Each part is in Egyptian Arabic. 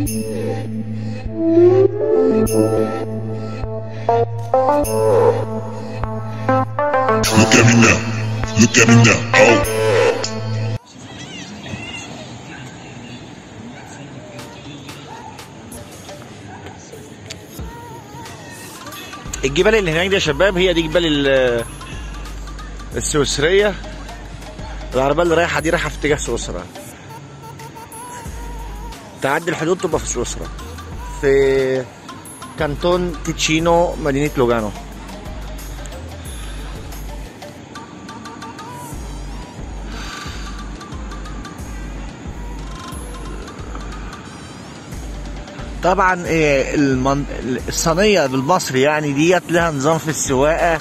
Look at me now. Look at me now. Oh. الجبال اللي هناك دي يا شباب هي دي جبال ال- السويسرية العربية اللي رايحة دي رايحة في اتجاه سويسرا تعدي الحدود تبقى في سويسرا في كانتون تيتشينو مدينة لوجانو طبعا إيه، المن... الصينيه بالمصري يعني ديت لها نظام في السواقه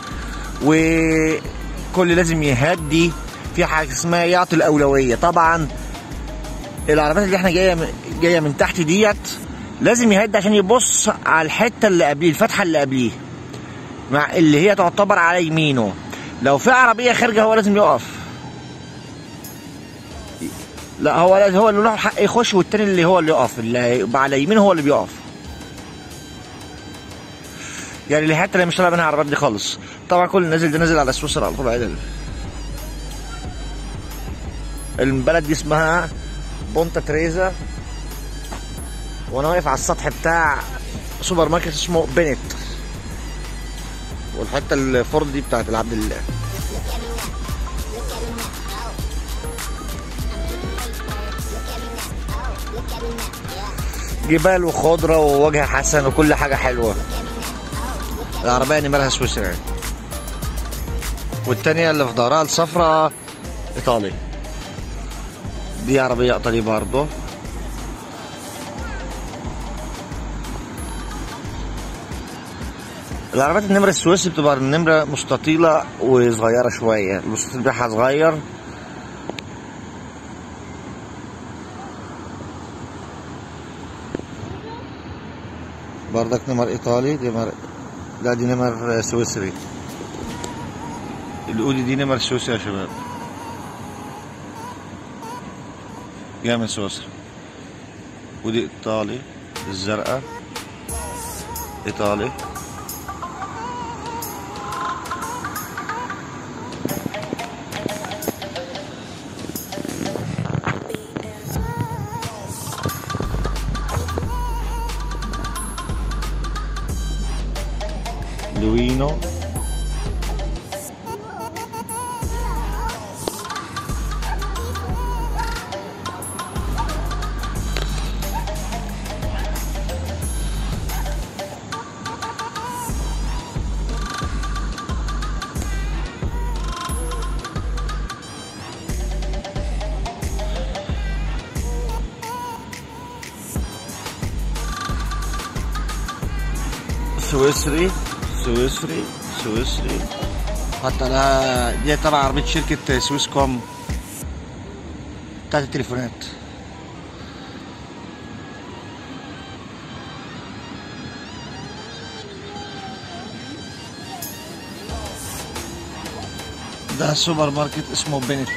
وكل لازم يهدي في حاجه اسمها يعطي الاولويه طبعا العربيات اللي احنا جايه من... جايه من تحت ديت لازم يهدي عشان يبص على الحته اللي قبليه الفتحه اللي قبليه مع اللي هي تعتبر على يمينه لو في عربيه خارجه هو لازم يقف لا هو لازم هو اللي له حق يخش والتاني اللي هو اللي يقف اللي يبقى على يمين هو اللي بيقف يعني الحته اللي مش طالع منها العربيات دي خالص طبعا كل نازل ده نازل على سويسرا على طول عدل البلد دي اسمها بونتا تريزا وانا واقف على السطح بتاع سوبر ماركت اسمه بنت والحته الفرد دي بتاعت العبد الله جبال وخضرة ووجه حسن وكل حاجة حلوة العربية نمرها سويسرا والتانية اللي في ظهرها الصفرة إيطالي دي عربية إيطالي برضه العربيات النمرة السويسري بتبقى النمرة مستطيلة وصغيرة شوية المستطيل بتاعها صغير بردك نمر ايطالي دي نمر لا دي نمر سويسري الاودي دي نمر سويسري يا شباب جايه من سويسرا ودي ايطالي الزرقاء ايطالي Luino سويسري سويسري سويسري حتى لها دي تبع عربية شركة سويس كوم بتاعت التليفونات ده سوبر ماركت اسمه بنت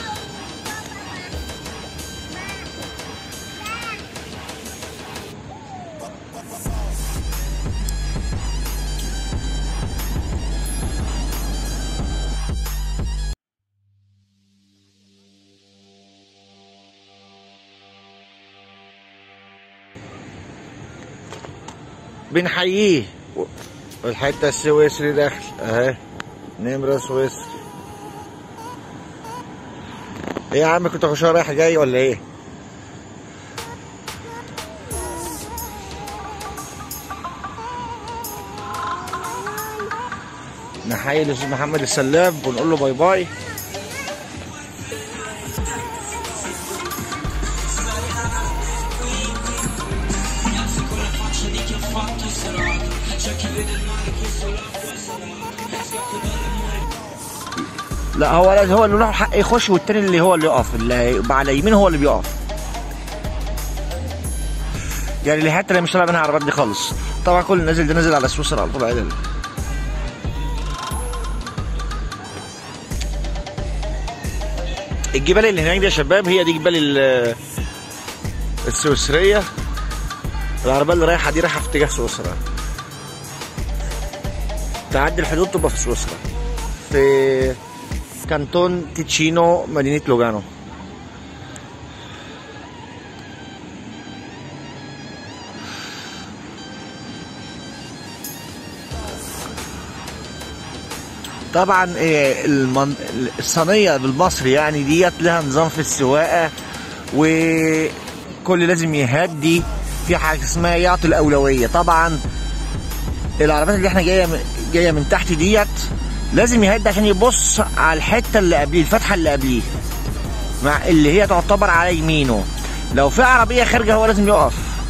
بنحييه والحته السويسري داخل اهي نمره سويسري ايه يا عم كنت خشوع رايح جاي ولا ايه نحيي الاستاذ محمد السلاب ونقول له باي باي لا هو لازم هو اللي له حق يخش والتاني اللي هو اللي يقف اللي يبقى على يمين هو اللي بيقف يعني الحته اللي مش طالع منها العربيات دي خالص طبعا كل نازل ده نازل على سويسرا على طول عدل الجبال اللي هناك دي يا شباب هي دي جبال ال- السويسرية العربية اللي رايحة دي رايحة في اتجاه سويسرا تعدي الحدود تبقى في سويسرا في كانتون تيتشينو مدينة لوجانو طبعا إيه، المن... الصينيه بالمصري يعني ديت لها نظام في السواقه وكل لازم يهدي في حاجه اسمها يعطي الاولويه طبعا العربيات اللي احنا جايه من... جايه من تحت ديت لازم يهدي عشان يبص على الحته اللي قبليه الفتحه اللي قبليه مع اللي هي تعتبر على يمينه لو في عربيه خارجه هو لازم يقف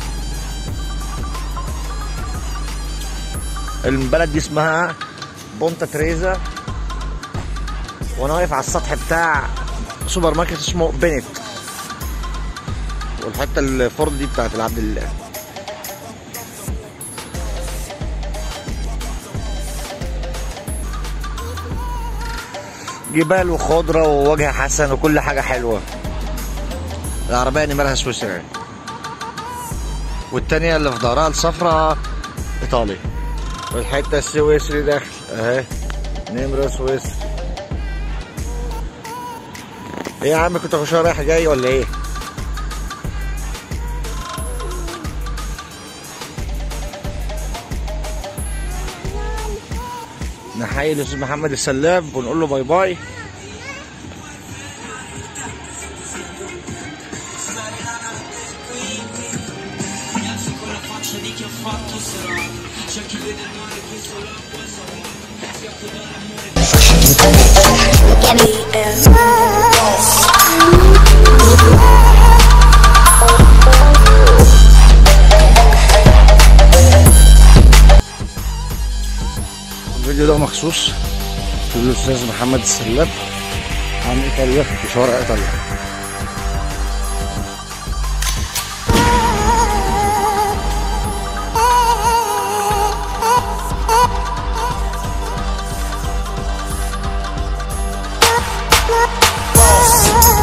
البلد دي اسمها بونتا تريزا وانا واقف على السطح بتاع سوبر ماركت اسمه بنت والحته الفرد دي بتاعت العبد الله جبال وخضره ووجه حسن وكل حاجه حلوه العربيه نمرها سويسري والتانية اللي في ظهرها الصفرا ايطالي والحته السويسري داخل اهي نمره سويسري ايه يا عم كنت اخش رايح جاي ولا ايه؟ نحيي الاستاذ محمد السلاب ونقول له باي باي Look at me and الفيديو ده مخصوص للاستاذ محمد السلاب عن ايطاليا في شوارع ايطاليا Boss.